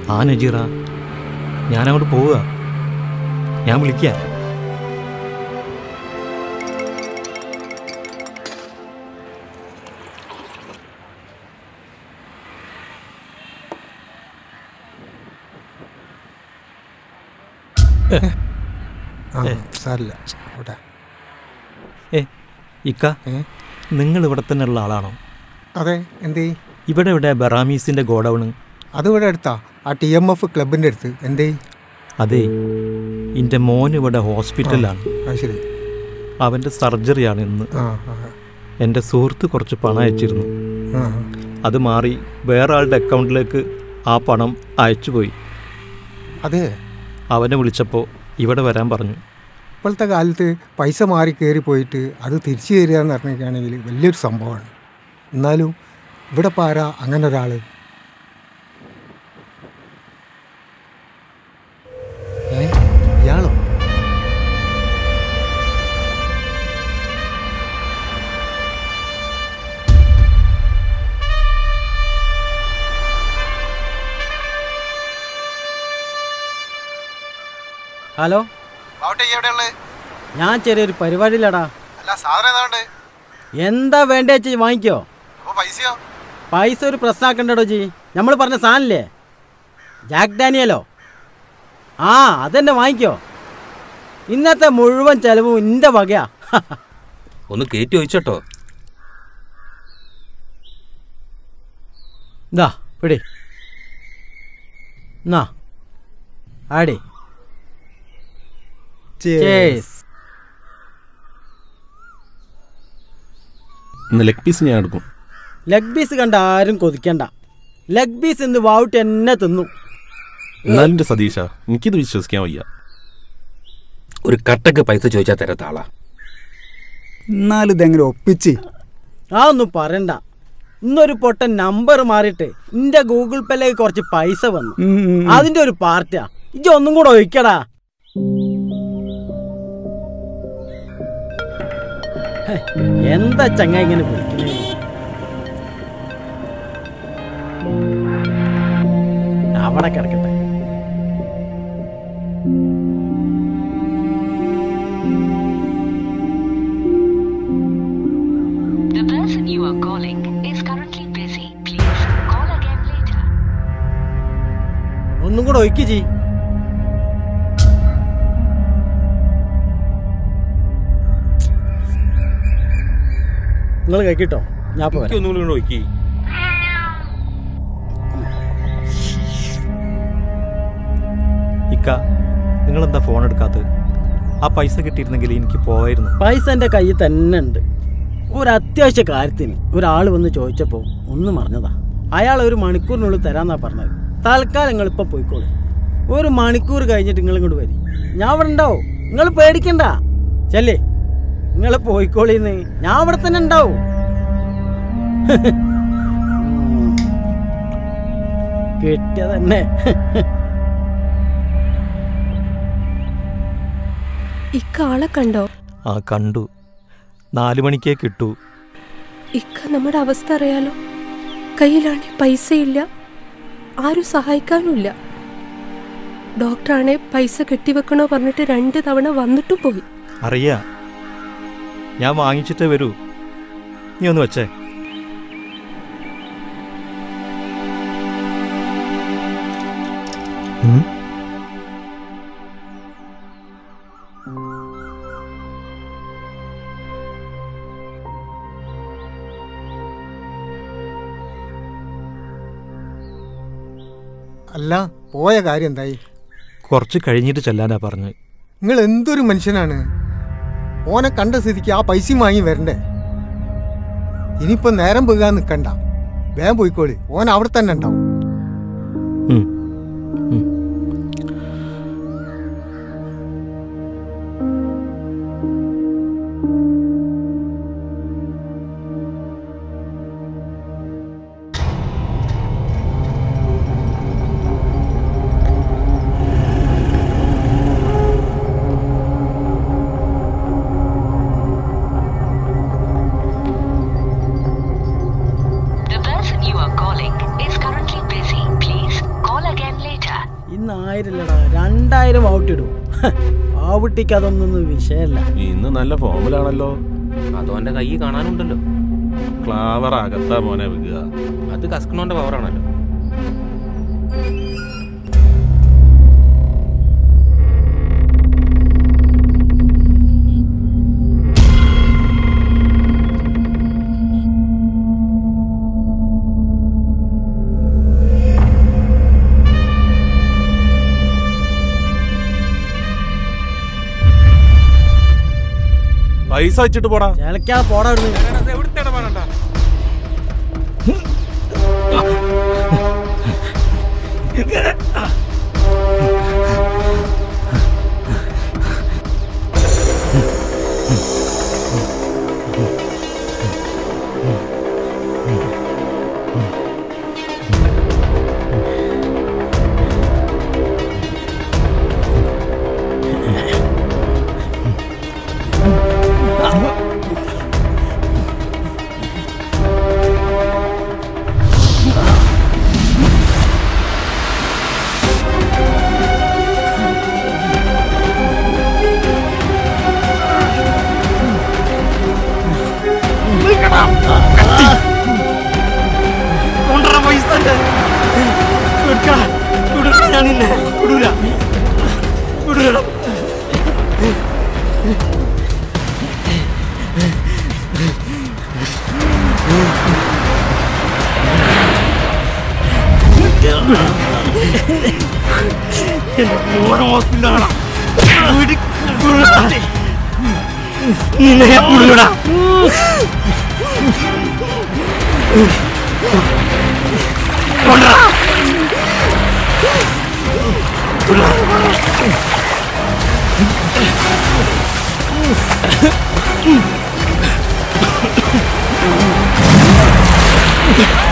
ആ നജീറ ഞാനങ്ങോട്ട് പോവുക ഞാൻ വിളിക്കാം ആ സാരില്ല ഓട്ടെ ഏ ഇക്ക ഏ? നിങ്ങൾ ഇവിടെ തന്നെ ഉള്ള ആളാണോ അതെ എന്തേ ഇവിടെ ഇവിടെ ബറാമീസിൻ്റെ ഗോഡൗണ് അതിവിടെ അടുത്താ ആ ടി എം എഫ് ക്ലബിൻ്റെ അടുത്ത് എന്തേ അതെ എൻ്റെ മോൻ ഇവിടെ ഹോസ്പിറ്റലിലാണ് ആ ശരി അവൻ്റെ സർജറിയാണ് ഇന്ന് ആ ആ എൻ്റെ സുഹൃത്ത് കുറച്ച് പണം അയച്ചിരുന്നു ആ അത് മാറി വേറെ ആളുടെ അക്കൗണ്ടിലേക്ക് ആ പണം അയച്ചുപോയി അതെ അവനെ വിളിച്ചപ്പോൾ ഇവിടെ വരാൻ പറഞ്ഞു ഇപ്പോഴത്തെ കാലത്ത് പൈസ മാറി കയറി പോയിട്ട് അത് തിരിച്ചു തരിക എന്ന് പറഞ്ഞിരിക്കുകയാണെങ്കിൽ വലിയൊരു സംഭവമാണ് എന്നാലും ഇവിടെ പാരാ അങ്ങനെ ഒരാൾ ഏ ഇയാളോ ഹലോ ഞാൻ ചെറിയൊരു പരിപാടിയിലടാ അല്ല സാധനം ഏതാണ്ട് എന്താ വേണ്ടേ വെച്ച് വാങ്ങിക്കോ അപ്പോൾ പൈസയോ പൈസ ഒരു പ്രശ്നമാക്കണ്ടോ ജി നമ്മൾ പറഞ്ഞ സാധനല്ലേ ജാക്ക് ഡാനിയലോ ആ അതെന്നെ വാങ്ങിക്കോ ഇന്നത്തെ മുഴുവൻ ചെലവും ഇന്റെ വകയാ ഒന്ന് കയറ്റി ഒഴിച്ചോട്ടോ ഇതാ പിടി എന്നാ ആടി Cheers. ഇന്ന് ലെഗ് പീസ് ഞാൻ എടുക്കും ലെഗ് പീസ് കണ്ട ആരും കൊതിക്കണ്ട ലെഗ് പീസ് ഇന്ന് വാവുട്ട് എന്നെ തിന്നു എന്നാലും എൻ്റെ സതീഷ എനിക്കിത് വിശ്വസിക്കാൻ വയ്യ ഒരു കട്ടക്ക് പൈസ ചോദിച്ചാൽ തരാത്ത ആളാ എന്നാലും ഇതെങ്ങനെ ഒപ്പിച്ച് അതൊന്നും പറയണ്ട ഇന്നൊരു പൊട്ടൻ നമ്പർ മാറിയിട്ട് എന്റെ ഗൂഗിൾ പേയിലേക്ക് കുറച്ച് പൈസ വന്നു ഉം, ഉം, ഉം. അതിന്റെ ഒരു പാർട്ടിയാ ഇജ്ജ് ഒന്നും കൂടെ ഒഴിക്കടാ ഹേ, എന്താ ചങ്ങ ഇങ്ങനെ വിളിക്കണേ അവിടെ കിടക്കട്ടെ The person you are calling is currently busy. Please call again later. ഒന്നും കൂടെ ഒഴിക്ക് ജി നിങ്ങൾ കഴിക്കട്ടോ ഞാൻ ഇപ്പൊ വരാം ഒന്നുകൂടി നോക്കി ഇക്ക നിങ്ങളെന്താ ഫോൺ എടുക്കാത്തത് ആ പൈസ കിട്ടിയിരുന്നെങ്കിൽ എനിക്ക് പോവായിരുന്നു പൈസ എൻ്റെ കയ്യിൽ തന്നെ ഉണ്ട് ഒരു അത്യാവശ്യ കാര്യത്തിന് ഒരാൾ വന്ന് ചോദിച്ചപ്പോൾ ഒന്ന് മറിഞ്ഞതാ അയാൾ ഒരു മണിക്കൂറിനുള്ളിൽ തരാന്നാ പറഞ്ഞത് തൽക്കാലം നിങ്ങൾ ഇപ്പൊ പോയിക്കോളൂ ഒരു മണിക്കൂർ കഴിഞ്ഞിട്ട് നിങ്ങൾ ഇങ്ങോട്ട് വരി ഞാൻ അവിടെ ഉണ്ടാവും നിങ്ങൾ പേടിക്കണ്ട ചെല്ലേ നിങ്ങൾ പോയിക്കോളിന്ന് ഞാൻ അവിടെ തന്നെ ഉണ്ടാവും കിട്ടിയ തന്നെ ഇക്ക ആളെ കണ്ടോ ആ കണ്ടു നാലു മണിക്കേ കിട്ടൂ ഇക്ക നമ്മുടെ അവസ്ഥ അറിയാലോ കയ്യിലാണെ പൈസയില്ല ആരും സഹായിക്കാനുമില്ല ഡോക്ടറാണെ പൈസ കെട്ടിവെക്കണോ പറഞ്ഞിട്ട് രണ്ട് തവണ വന്നിട്ടും പോയി അറിയാ ഞാൻ വാങ്ങിച്ചിട്ടേ വരൂ നീ ഒന്ന് വെച്ചേ അല്ല പോയ കാര്യം എന്തായി കുറച്ച് കഴിഞ്ഞിട്ട് ചെല്ലാനാ പറഞ്ഞത് നിങ്ങൾ എന്തൊരു മനുഷ്യനാണ് ഓനെ കണ്ട സ്ഥിതിക്ക് ആ പൈസയും വാങ്ങി വരണ്ടേ ഇനിയിപ്പോൾ നേരം പോകാൻ നിൽക്കണ്ട വേഗം പോയിക്കോളി ഓൻ അവിടെ തന്നെ ഉണ്ടാവും ഉം. ഉം. The person you are calling is currently busy. Please call again later. കുഴിച്ചിടും ആ കുട്ടിക്ക് അതൊന്നും വിഷയമല്ല ഇന്ന് നല്ല ഫോമിലാണല്ലോ അതോന്റെ കൈ കാണാനുണ്ടല്ലോ ക്ലാവർ അകത്താ മോനെ വിൽക്കുക അത് കസ്കണോന്റെ പവറാണല്ലോ പൈസ വെച്ചിട്ട് പോടാ ചേലക്കാ പോടാ ഇവിടുന്ന് ആ